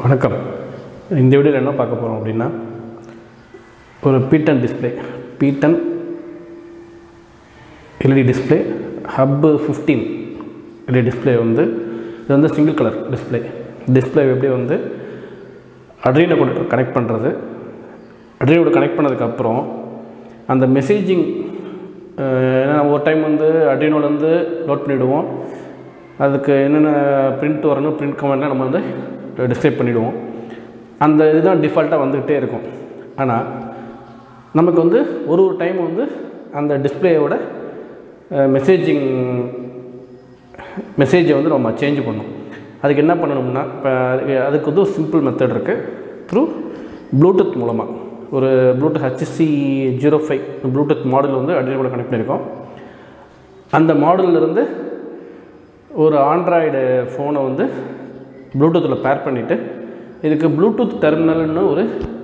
வணக்கம் இந்த வீடியோவில் என்ன பார்க்க போகிறோம் அப்படின்னா ஒரு P ten display P ten LED display hub fifteen LED display வந்து இது வந்து சிங்கிள் கலர் டிஸ்பிளே டிஸ்பிளே எப்படி வந்து அட்ரீனோ கூட கனெக்ட் பண்ணுறது அட்ரீனோட கனெக்ட் பண்ணதுக்கப்புறம் அந்த மெசேஜிங் ஏன்னா நம்ம ஒரு டைம் வந்து அட்ரீனோலேருந்து லோட் பண்ணிவிடுவோம் அதுக்கு என்னென்ன பிரிண்ட் வரணும் பிரிண்ட் கமெண்ட்லாம் நம்ம வந்து டிஸ்கிரைப் பண்ணிவிடுவோம் அந்த இதுதான் டிஃபால்ட்டாக வந்துக்கிட்டே இருக்கும் ஆனால் நமக்கு வந்து ஒரு ஒரு டைம் வந்து அந்த டிஸ்பிளேயோட மெசேஜிங் மெசேஜை வந்து நம்ம சேஞ்ச் பண்ணணும் அதுக்கு என்ன பண்ணணும்னா இப்போ அதுக்கு வந்து ஒரு சிம்பிள் மெத்தட் இருக்குது த்ரூ ப்ளூடூத் மூலமாக ஒரு Bluetooth HC zero five Bluetooth model வந்து அடினோட கனெக்ட் பண்ணியிருக்கோம் அந்த மாடல்லேருந்து ஒரு ஆண்ட்ராய்டு ஃபோனை வந்து ப்ளூடூத்தில் பேர் பண்ணிவிட்டு இதுக்கு ப்ளூடூத் டெர்மினல்னு ஒரு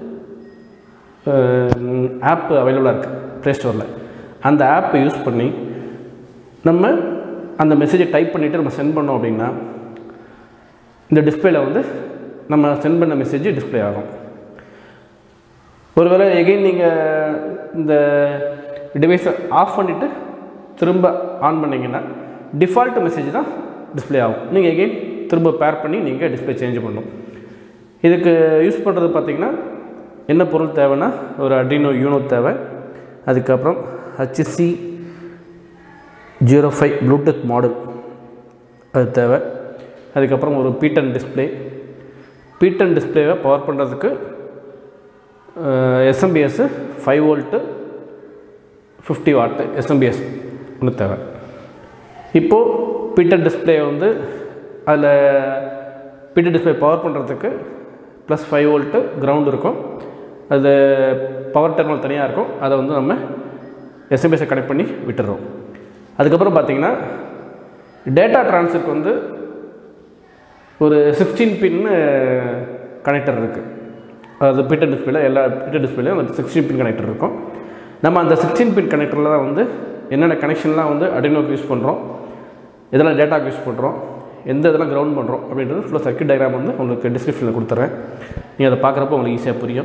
ஆப் அவைலபிளாக இருக்குது ப்ளே ஸ்டோரில் அந்த ஆப்பை யூஸ் பண்ணி நம்ம அந்த மெசேஜை டைப் பண்ணிவிட்டு நம்ம சென்ட் பண்ணோம் அப்படின்னா இந்த டிஸ்பிளேல வந்து நம்ம சென்ட் பண்ண மெசேஜ் டிஸ்பிளே ஆகும் ஒருவேளை எகெயின் நீங்கள் இந்த டிவைஸை ஆஃப் பண்ணிவிட்டு திரும்ப ஆன் பண்ணிங்கன்னா டிஃபால்ட் மெசேஜ் தான் டிஸ்பிளே ஆகும் நீங்கள் எகெயின் திரும்ப பேர் பண்ணி நீங்கள் டிஸ்பிளே சேஞ்ச் பண்ணணும் இதுக்கு யூஸ் பண்ணுறது பார்த்திங்கன்னா என்ன பொருள் தேவைன்னா ஒரு அட்ரினோ யூனோ தேவை அதுக்கப்புறம் HC zero five Bluetooth model அது தேவை அதுக்கப்புறம் ஒரு பீட்டன் டிஸ்பிளே பீட்டன் டிஸ்பிளேவை பவர் பண்ணுறதுக்கு SMPS five volt fifty watt SMPS ஒன்று தேவை இப்போது பீட்டர் டிஸ்பிளே வந்து அதில் பீட்டர் டிஸ்பிளே பவர் பண்ணுறதுக்கு ப்ளஸ் ஃபைவ் வோல்ட்டு கிரவுண்ட் இருக்கும் அது பவர் டெர்மினல் தனியாக இருக்கும் அதை வந்து நம்ம எஸ்எம்பிஎஸை கனெக்ட் பண்ணி விட்டுடுறோம் அதுக்கப்புறம் பார்த்திங்கன்னா டேட்டா ட்ரான்ஸ்ஃபருக்கு வந்து ஒரு சிக்ஸ்டீன் பின்னு கனெக்டர் இருக்குது அது பீட்டர் டிஸ்பிளேல எல்லா பீட்டர் டிஸ்பிளேலையும் அந்த சிக்ஸ்டீன் பின் கனெக்டர் இருக்கும் நம்ம அந்த சிக்ஸ்டீன் பின் கனெக்டரில் தான் வந்து என்னென்ன கனெக்ஷன்லாம் வந்து அடினோக்கு யூஸ் பண்ணுறோம் இதெல்லாம் டேட்டாக்கு யூஸ் பண்ணுறோம் எந்த இதெல்லாம் கிரவுண்ட் பண்ணுறோம் அப்படின்றது ஃபுல்லாக சர்க்கியூட் டயக்ராம் வந்து உங்களுக்கு டிஸ்கிரிப்ஷனில் கொடுத்துட்றேன் நீங்கள் அதை பார்க்குறப்போ உங்களுக்கு ஈஸியாக புரியும்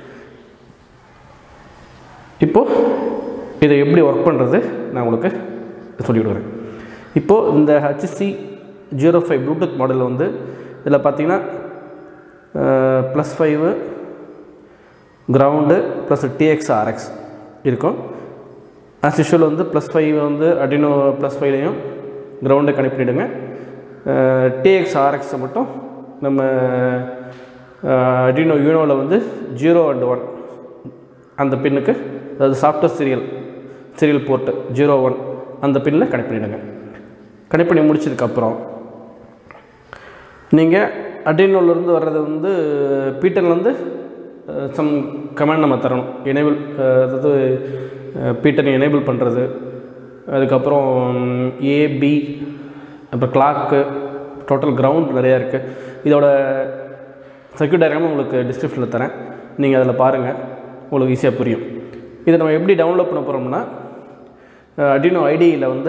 இப்போது இதை எப்படி ஒர்க் பண்ணுறது நான் உங்களுக்கு சொல்லி கொடுக்குறேன் இப்போது இந்த ஹச்சி ஜீரோ ஃபைவ் ப்ளூடூத் மாடலில் வந்து இதில் பார்த்தீங்கன்னா plus five ground plus TX RX இருக்கும் ஆஸ் யூஷுவல் வந்து ப்ளஸ் ஃபைவ் வந்து அடினோ ப்ளஸ் ஃபைவ்லையும் கிரவுண்டை கனெக்ட் பண்ணிவிடுங்க டிஎக்ஸ் ஆர்எக்ஸை மட்டும் நம்ம அடினோ யூனோவில் வந்து ஜீரோ அண்ட் ஒன் அந்த பின்னுக்கு அதாவது software serial serial port zero one அந்த பின்னில் கனெக்ட் பண்ணிவிடுங்க கனெக்ட் பண்ணி முடிச்சதுக்கப்புறம் நீங்கள் அட்ரினோலேருந்து வர்றது வந்து பீட்டன்லேருந்து சம் கமெண்ட் நம்ம தரணும் எனேபிள் அதாவது பீட்டன் எனேபிள் பண்ணுறது அதுக்கப்புறம் ஏபி அப்புறம் கிளாக்கு டோட்டல் கிரவுண்ட் நிறையா இருக்குது இதோட சர்க்கியூட் டயக்ராம் உங்களுக்கு டிஸ்கிரிப்ஷனில் தரேன் நீங்கள் அதில் பாருங்கள் உங்களுக்கு ஈஸியாக புரியும் இதை நம்ம எப்படி டவுன்லோட் பண்ண போகிறோம்னா அடினோ ஐடியில் வந்து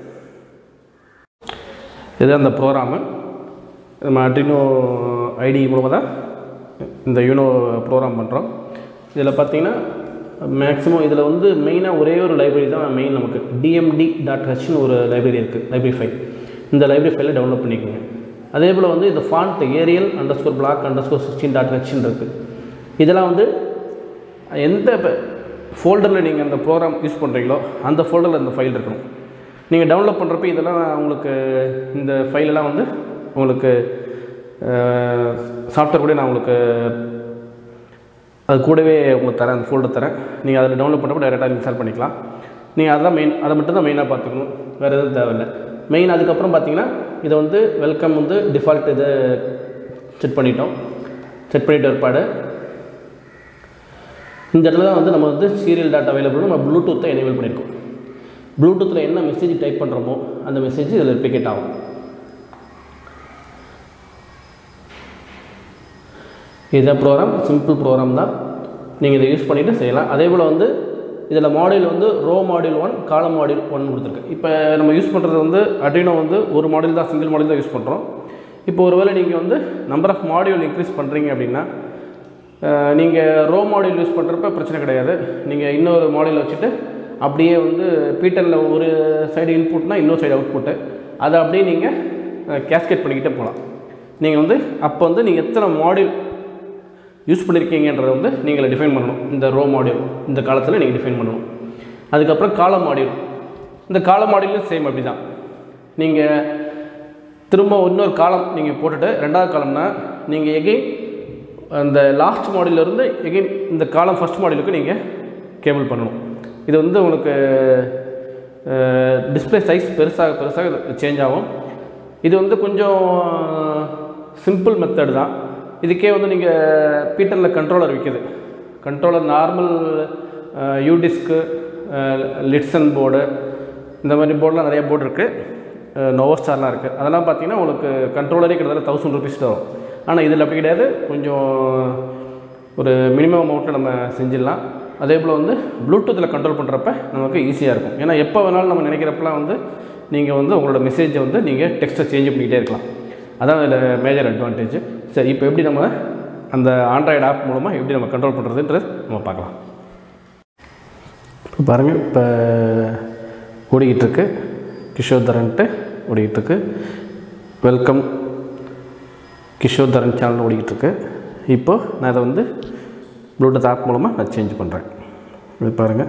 இது அந்த ப்ரோக்ராமு நம்ம அட்ரினோ ஐடி மூலமாக தான் இந்த யூனோ ப்ரோக்ராம் பண்ணுறோம் இதில் பார்த்தீங்கன்னா மேக்ஸிமம் இதில் வந்து மெயினாக ஒரே ஒரு லைப்ரரி தான் மெயின் நமக்கு டிஎம்டி டாட் ஹச்னு ஒரு லைப்ரரி இருக்குது லைப்ரரி ஃபைல் இந்த லைப்ரரி ஃபைலை டவுன்லோட் பண்ணிக்கோங்க அதே போல் வந்து இந்த font Arial underscore black underscore sixteen dot ஹச்னு இருக்குது இதெல்லாம் வந்து எந்த ஃபோல்டரில் நீங்கள் அந்த ப்ரோக்ராம் யூஸ் பண்ணுறீங்களோ அந்த ஃபோல்டரில் இந்த ஃபைல் இருக்கணும் நீங்கள் டவுன்லோட் பண்ணுறப்ப இதெல்லாம் உங்களுக்கு இந்த ஃபைலெல்லாம் வந்து உங்களுக்கு சாஃப்ட்வேர் கூட நான் உங்களுக்கு அது கூடவே உங்களுக்கு தரேன் அந்த ஃபோல்டர் தரேன் நீங்கள் அதில் டவுன்லோட் பண்ணுறப்ப டேரெக்டாக இன்ஸ்டால் பண்ணிக்கலாம் நீங்கள் அதுதான் மெயின் அதை மட்டும் தான் மெயினாக பார்த்துக்கணும் வேறு எதுவும் தேவையில்லை மெயின் அதுக்கப்புறம் பார்த்தீங்கன்னா இதை வந்து வெல்கம் வந்து டிஃபால்ட் இதை செட் பண்ணிட்டோம் செட் பண்ணிட்ட ஏற்பாடு இந்த இடத்துல தான் வந்து நம்ம வந்து சீரியல் டாட்டா அவைலபிள் நம்ம ப்ளூடூத்தை எனேபிள் பண்ணியிருக்கோம் ப்ளூடூத்தில் என்ன மெசேஜ் டைப் பண்ணுறோமோ அந்த மெசேஜ் இதில் ரெப்ளிகேட் ஆகும் இதுதான் ப்ரோக்ராம் சிம்பிள் ப்ரோக்ராம் தான் நீங்கள் இதை யூஸ் பண்ணிவிட்டு செய்யலாம் அதே போல் வந்து இதில் மாடியூல் வந்து row module one column module one கொடுத்துருக்கு இப்போ நம்ம யூஸ் பண்ணுறது வந்து அட்ரினோ வந்து ஒரு மாடல் தான் சிங்கிள் மாடல் தான் யூஸ் பண்ணுறோம் இப்போ ஒருவேளை நீங்கள் வந்து நம்பர் ஆஃப் மாடியூல் இன்க்ரீஸ் பண்ணுறீங்க அப்படின்னா நீங்கள் ரோ மாடியூல் யூஸ் பண்ணுறப்ப பிரச்சனை கிடையாது நீங்கள் இன்னொரு மாடியூல் வச்சுட்டு அப்படியே வந்து பீட்டரில் ஒரு சைடு இன்புட்னா இன்னொரு சைடு அவுட்புட்டு அதை அப்படியே நீங்கள் கேஸ்கேட் பண்ணிக்கிட்டே போகலாம் நீங்கள் வந்து அப்போ வந்து நீங்கள் எத்தனை மாடியூல் யூஸ் பண்ணியிருக்கீங்கன்றதை வந்து நீங்கள் டிஃபைன் பண்ணணும் இந்த ரோ மாடியூல் இந்த காலத்தில் நீங்கள் டிஃபைன் பண்ணணும் அதுக்கப்புறம் கால மாடியூல் இந்த கால மாடியூலும் சேம் அப்படி தான் நீங்கள் திரும்ப இன்னொரு காலம் நீங்கள் போட்டுட்டு ரெண்டாவது காலம்னா நீங்கள் எகெயின் அந்த லாஸ்ட் மாடியிலேருந்து எகெயின் இந்த காலம் ஃபஸ்ட் மாடியூலுக்கு நீங்கள் கேபிள் பண்ணணும் இது வந்து உங்களுக்கு டிஸ்பிளே சைஸ் பெருசாக பெருசாக சேஞ்ச் ஆகும் இது வந்து கொஞ்சம் சிம்பிள் மெத்தட் தான் இதுக்கே வந்து நீங்கள் பீட்டரில் கண்ட்ரோலர் விற்கிது கண்ட்ரோலர் நார்மல் யூடிஸ்க்கு லிட்சன் போர்டு இந்த மாதிரி போர்டெலாம் நிறைய போர்டு இருக்குது நோவோஸ்டார்லாம் இருக்குது அதெல்லாம் பார்த்தீங்கன்னா உங்களுக்கு கண்ட்ரோலரே கிட்டத்தட்ட தௌசண்ட் ருபீஸ் வரும் ஆனால் இதில் அப்படி கிடையாது கொஞ்சம் ஒரு மினிமம் அமௌண்ட்டில் நம்ம செஞ்சிடலாம் அதே போல் வந்து ப்ளூடூத்தில் கண்ட்ரோல் பண்ணுறப்ப நமக்கு ஈஸியாக இருக்கும் ஏன்னா எப்போ வேணாலும் நம்ம நினைக்கிறப்பலாம் வந்து நீங்கள் வந்து உங்களோட மெசேஜை வந்து நீங்கள் டெக்ஸ்ட்டை சேஞ்ச் பண்ணிக்கிட்டே இருக்கலாம் அதான் இதில் மேஜர் அட்வான்டேஜ் சரி இப்போ எப்படி நம்ம அந்த ஆண்ட்ராய்டு ஆப் மூலமாக எப்படி நம்ம கண்ட்ரோல் பண்ணுறதுன்றது நம்ம பார்க்கலாம் இப்போ பாருங்கள் இப்போ ஓடிக்கிட்டு இருக்கு கிஷோர் தரன்ட்டு ஓடிக்கிட்டு இருக்கு வெல்கம் கிஷோர் தரன் சேனல் ஓடிக்கிட்டு இருக்கு இப்போ நான் இதை வந்து ப்ளூடூத் ஆப் மூலமாக நான் சேஞ்ச் பண்ணுறேன் இது பாருங்கள்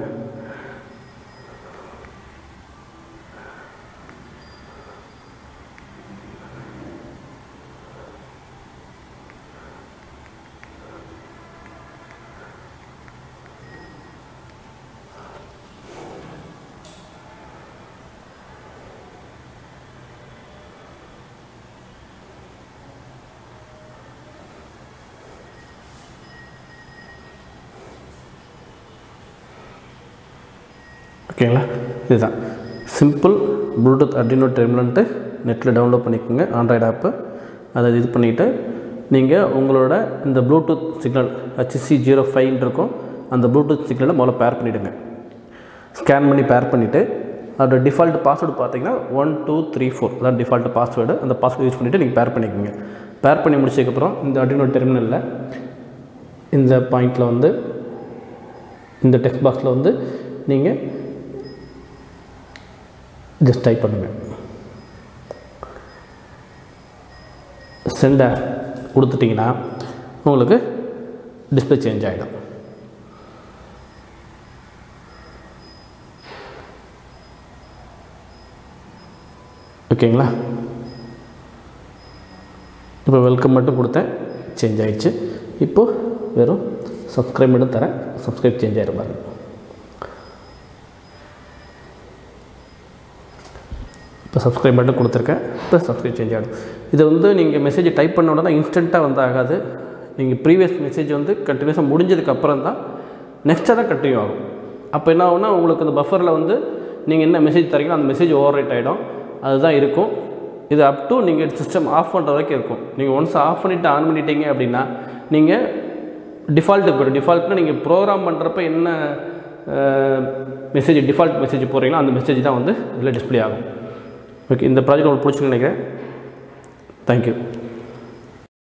ஓகேங்களா இதுதான் சிம்பிள் ப்ளூடூத் அட்ரினோ டெர்மினல்ட்டு நெட்டில் டவுன்லோட் பண்ணிக்கோங்க ஆண்ட்ராய்டு ஆப்பு அதை இது பண்ணிவிட்டு நீங்கள் உங்களோட இந்த ப்ளூடூத் சிக்னல் ஹச்சி ஜீரோ ஃபைவ்னு இருக்கும் அந்த ப்ளூடூத் சிக்னலை முதல்ல பேர் பண்ணிவிடுங்க ஸ்கேன் பண்ணி பேர் பண்ணிவிட்டு அதோட டிஃபால்ட் பாஸ்வேர்டு பார்த்தீங்கன்னா ஒன் டூ த்ரீ ஃபோர் அதான் டிஃபால்ட் பாஸ்வேர்டு அந்த பாஸ்வேர்டு யூஸ் பண்ணிவிட்டு நீங்கள் பேர் பண்ணிக்கோங்க பேர் பண்ணி முடிச்சதுக்கப்புறம் இந்த அட்ரினோ டெர்மினலில் இந்த பாயிண்டில் வந்து இந்த டெக்ஸ்ட் பாக்ஸில் வந்து நீங்கள் ஜஸ்ட் டைப் பண்ணுங்கள் சென்ட கொடுத்துட்டிங்கன்னா உங்களுக்கு டிஸ்பிளே சேஞ்ச் ஆகிடும் ஓகேங்களா இப்போ வெல்கம் மட்டும் கொடுத்தேன் சேஞ்ச் ஆகிடுச்சு இப்போது வெறும் சப்ஸ்கிரைப் மட்டும் தரேன் சப்ஸ்கிரைப் சேஞ்ச் ஆகிடும் பாருங்க இப்போ சப்ஸ்கிரைப் மட்டும் கொடுத்துருக்கேன் இப்போ சப்ஸ்கிரைப் சேஞ்ச் ஆகிடும் இது வந்து நீங்கள் மெசேஜ் டைப் பண்ண உடனே இன்ஸ்டண்ட்டாக வந்து ஆகாது நீங்கள் ப்ரீவியஸ் மெசேஜ் வந்து கண்டினியூஸாக முடிஞ்சதுக்கு அப்புறம் தான் நெக்ஸ்ட்டாக தான் கண்டினியூ ஆகும் அப்போ என்ன ஆகும்னா உங்களுக்கு அந்த பஃபரில் வந்து நீங்கள் என்ன மெசேஜ் தரீங்களோ அந்த மெசேஜ் ஓவர் ரைட் ஆகிடும் அதுதான் இருக்கும் இது அப் டு நீங்கள் சிஸ்டம் ஆஃப் பண்ணுற வரைக்கும் இருக்கும் நீங்கள் ஒன்ஸ் ஆஃப் பண்ணிவிட்டு ஆன் பண்ணிட்டீங்க அப்படின்னா நீங்கள் டிஃபால்ட்டு போய்டும் டிஃபால்ட்னா நீங்கள் ப்ரோக்ராம் பண்ணுறப்ப என்ன மெசேஜ் டிஃபால்ட் மெசேஜ் போடுறீங்களோ அந்த மெசேஜ் தான் வந்து இதில் டிஸ்ப்ளே ஆகும் ஓகே இந்த ப்ராஜெக்ட் உங்களுக்கு பிடிச்சிருக்கு நினைக்கிறேன் தேங்க்யூ